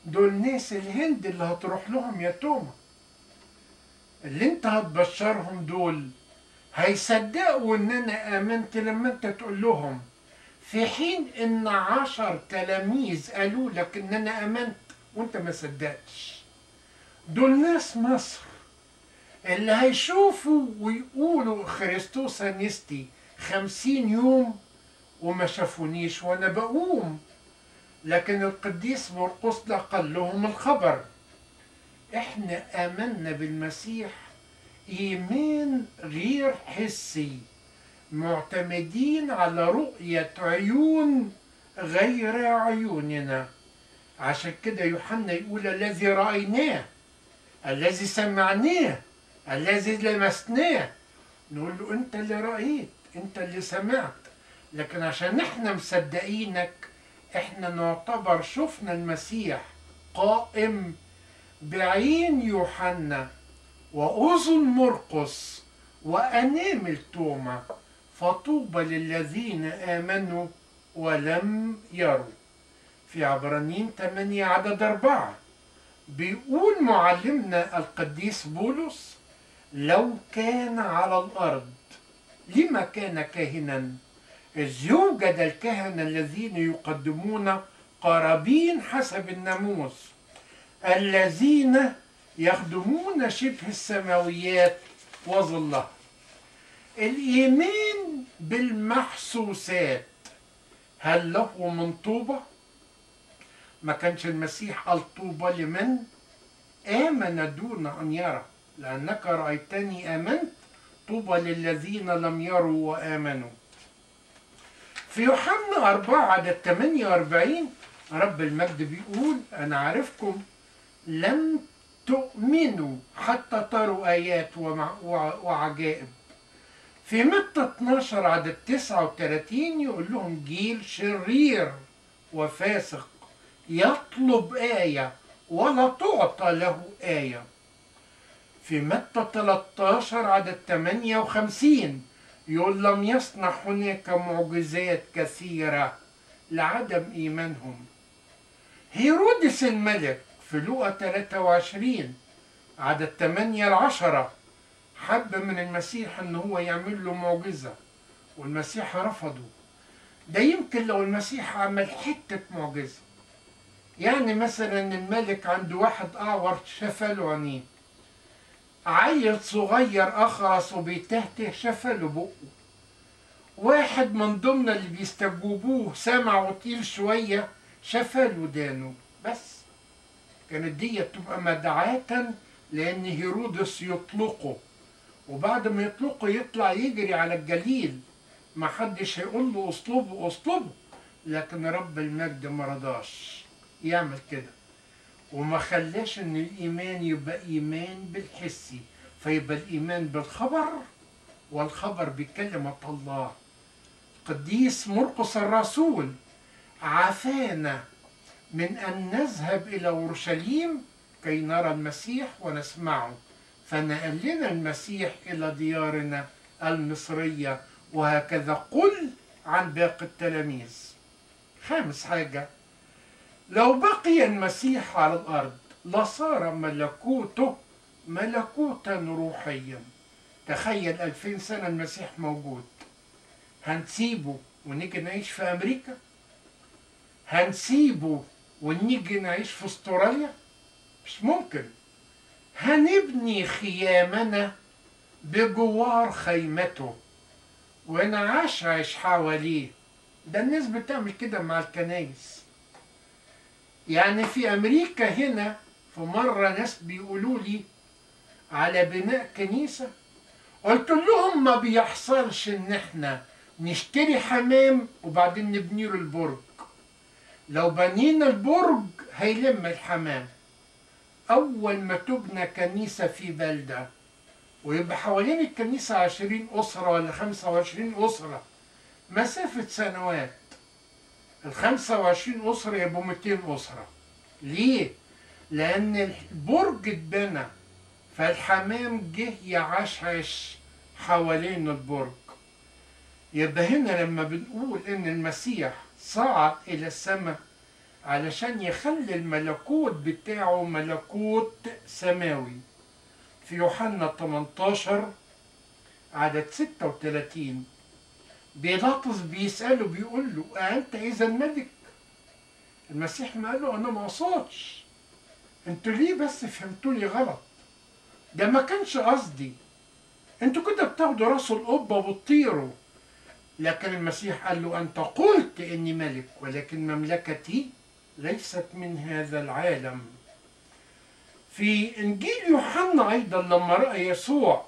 دول ناس الهند اللي هتروح لهم يا توما اللي انت هتبشرهم دول هيصدقوا ان انا امنت لما انت تقول لهم في حين ان عشر تلاميذ قالوا لك ان انا امنت وانت ما صدقتش دول ناس مصر اللي هيشوفوا ويقولوا خريستوس انستي خمسين يوم وما شافونيش وانا بقوم لكن القديس مرقس ده قال لهم الخبر احنا امنا بالمسيح ايمان غير حسي معتمدين على رؤية عيون غير عيوننا عشان كده يوحنا يقول الذي رأيناه الذي سمعناه الذي لمسناه نقول له انت اللي رأيت انت اللي سمعت لكن عشان احنا مصدقينك احنا نعتبر شفنا المسيح قائم بعين يوحنا وأذن مرقس وأنامل توما فطوبى للذين آمنوا ولم يروا في عبرانيين 8 عدد أربعة بيقول معلمنا القديس بولس لو كان على الأرض لما كان كاهنا إذ يوجد الكهنة الذين يقدمون قرابين حسب الناموس الذين يخدمون شبه السماويات وظلها الإيمان بالمحسوسات هل له من طوبة؟ ما كانش المسيح قال طوبى لمن آمن دون أن يرى لأنك رأيتني آمنت طوبى للذين لم يروا وآمنوا في يوحنا 4 عدد 48 رب المجد بيقول أنا عارفكم لم تؤمنوا حتى تروا آيات ومع- وع- وعجائب في متى 12 عدد 39 يقول لهم جيل شرير وفاسق يطلب آية ولا تعطى له آية في متى 13 عدد 58 يقول لم يصنع هناك معجزات كثيرة لعدم إيمانهم هيرودس الملك في لوقا 23 عدد 8 ل 10 حب من المسيح ان هو يعمل له معجزة والمسيح رفضه ده يمكن لو المسيح عمل حتة معجزة يعني مثلا الملك عنده واحد اعور شفى عينيه عيل صغير اخرس وبيتهته شفى له بقه واحد من ضمن اللي بيستجوبوه سمع وطيل شوية شفى له ودانه بس كانت دي تبقى مدعاة لأن هيرودس يطلقه وبعد ما يطلقه يطلع يجري على الجليل ما حدش هيقول له اصلبه اصلبه لكن رب المجد ما رضاش يعمل كده وما خلاش ان الايمان يبقى ايمان بالحسي فيبقى الايمان بالخبر والخبر بكلمة الله قديس مرقس الرسول عافانا من أن نذهب إلى أورشليم كي نرى المسيح ونسمعه فنقل لنا المسيح إلى ديارنا المصرية وهكذا قل عن باقي التلاميذ خامس حاجة لو بقي المسيح على الأرض لصار ملكوته ملكوتا روحيا تخيل ألفين سنة المسيح موجود هنسيبه ونيجي نعيش في أمريكا هنسيبه ونيجي نعيش في استراليا مش ممكن هنبني خيامنا بجوار خيمته ونعشعش حواليه ده الناس بتعمل كده مع الكنايس يعني في امريكا هنا في مره ناس بيقولوا لي على بناء كنيسه قلت لهم ما بيحصلش ان احنا نشتري حمام وبعدين نبني له البرج لو بنينا البرج هيلم الحمام أول ما تبنى كنيسة في بلدة ويبقى حوالين الكنيسة عشرين أسرة ولا خمسة وعشرين أسرة مسافة سنوات الخمسة وعشرين أسرة يبقوا ميتين أسرة ليه؟ لأن البرج اتبنى فالحمام جه يعشعش حوالين البرج يبقى هنا لما بنقول إن المسيح صعد إلى السماء علشان يخلي الملكوت بتاعه ملكوت سماوي في يوحنا 18 عدد 36 بيلاطس بيسأله بيقول له أنت إذا ملك المسيح ما قال له أنا ما أقصدش أنتوا ليه بس فهمتوني غلط ده ما كانش قصدي أنتوا كده بتاخدوا راس القبة وتطيروا لكن المسيح قال له أنت قلت إني ملك ولكن مملكتي ليست من هذا العالم في إنجيل يوحنا أيضا لما رأى يسوع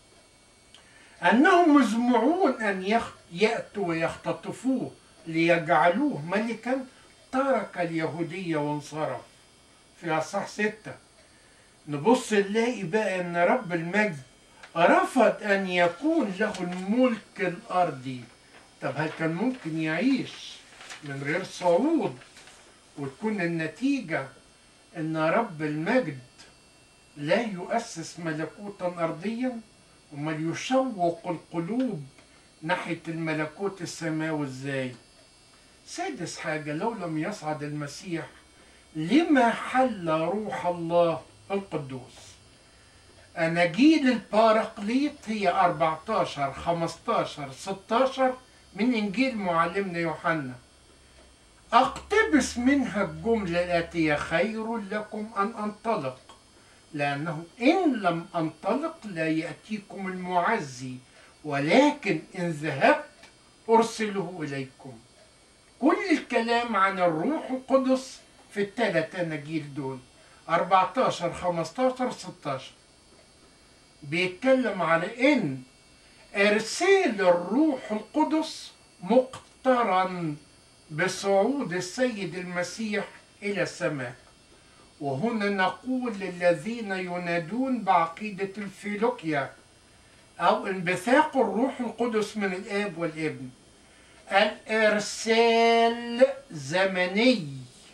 أنهم مزمعون أن يخ- يأتوا ويختطفوه ليجعلوه ملكا ترك اليهودية وانصرف في أصح ستة نبص نلاقي بقى أن رب المجد رفض أن يكون له الملك الأرضي طب هل كان ممكن يعيش من غير صعود وتكون النتيجة أن رب المجد لا يؤسس ملكوتا أرضيا وما يشوق القلوب ناحية الملكوت السماوي ازاي سادس حاجة لو لم يصعد المسيح لما حل روح الله القدوس أناجيل الباراقليط هي 14 15 16 من إنجيل معلمنا يوحنا أقتبس منها الجملة الآتية خير لكم أن أنطلق لأنه إن لم أنطلق لا يأتيكم المعزي ولكن إن ذهبت أرسله إليكم كل الكلام عن الروح القدس في الثلاث أناجيل دول 14 15 16 بيتكلم على إن إرسال الروح القدس مقترن بصعود السيد المسيح إلى السماء وهنا نقول للذين ينادون بعقيدة الفيلوكيا أو انبثاق الروح القدس من الآب والابن الإرسال زمني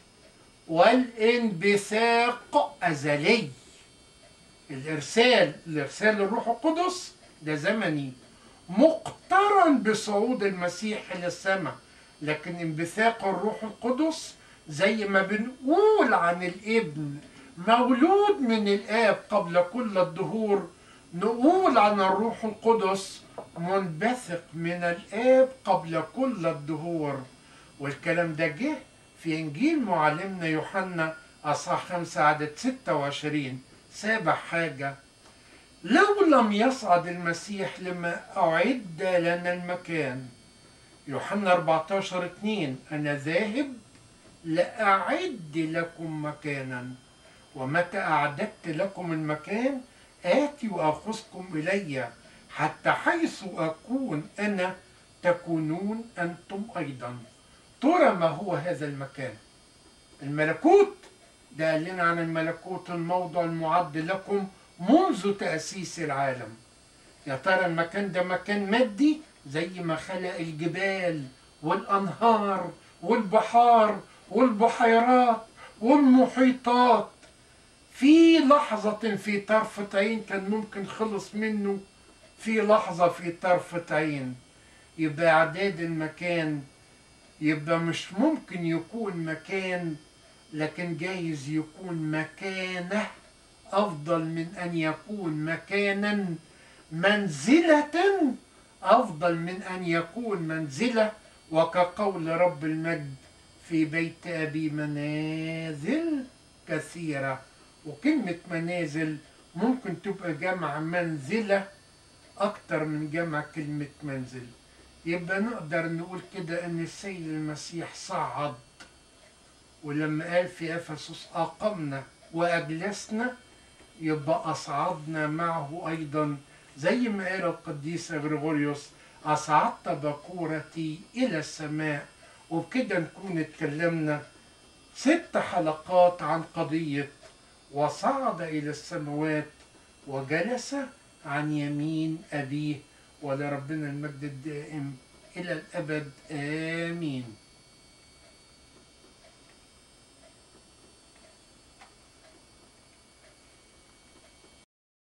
والانبثاق أزلي الإرسال الإرسال الروح القدس ده زمني مقترن بصعود المسيح إلى السماء لكن انبثاق الروح القدس زي ما بنقول عن الابن مولود من الآب قبل كل الدهور نقول عن الروح القدس منبثق من الآب قبل كل الدهور والكلام ده جه في إنجيل معلمنا يوحنا أصحاح خمسة عدد ستة وعشرين سابع حاجة لو لم يصعد المسيح لما أعد لنا المكان يوحنا 14 2 أنا ذاهب لأعد لكم مكانا ومتى أعددت لكم المكان آتي وأخذكم إلي حتى حيث أكون أنا تكونون أنتم أيضا ترى ما هو هذا المكان الملكوت ده قال لنا عن الملكوت الموضع المعد لكم منذ تأسيس العالم يا ترى المكان ده مكان مادي زي ما خلق الجبال والأنهار والبحار والبحيرات والمحيطات في لحظة في طرفة عين كان ممكن خلص منه في لحظة في طرفة عين يبقى إعداد المكان يبقى مش ممكن يكون مكان لكن جايز يكون مكانه أفضل من أن يكون مكانا منزلة أفضل من أن يكون منزلة وكقول رب المجد في بيت أبي منازل كثيرة وكلمة منازل ممكن تبقى جمع منزلة أكتر من جمع كلمة منزل يبقى نقدر نقول كده أن السيد المسيح صعد ولما قال في أفسس أقمنا وأجلسنا يبقى أصعدنا معه أيضا زي ما قال القديس غريغوريوس أصعدت بكورتي إلى السماء وبكده نكون اتكلمنا ست حلقات عن قضية وصعد إلى السماوات وجلس عن يمين أبيه ولربنا المجد الدائم إلى الأبد آمين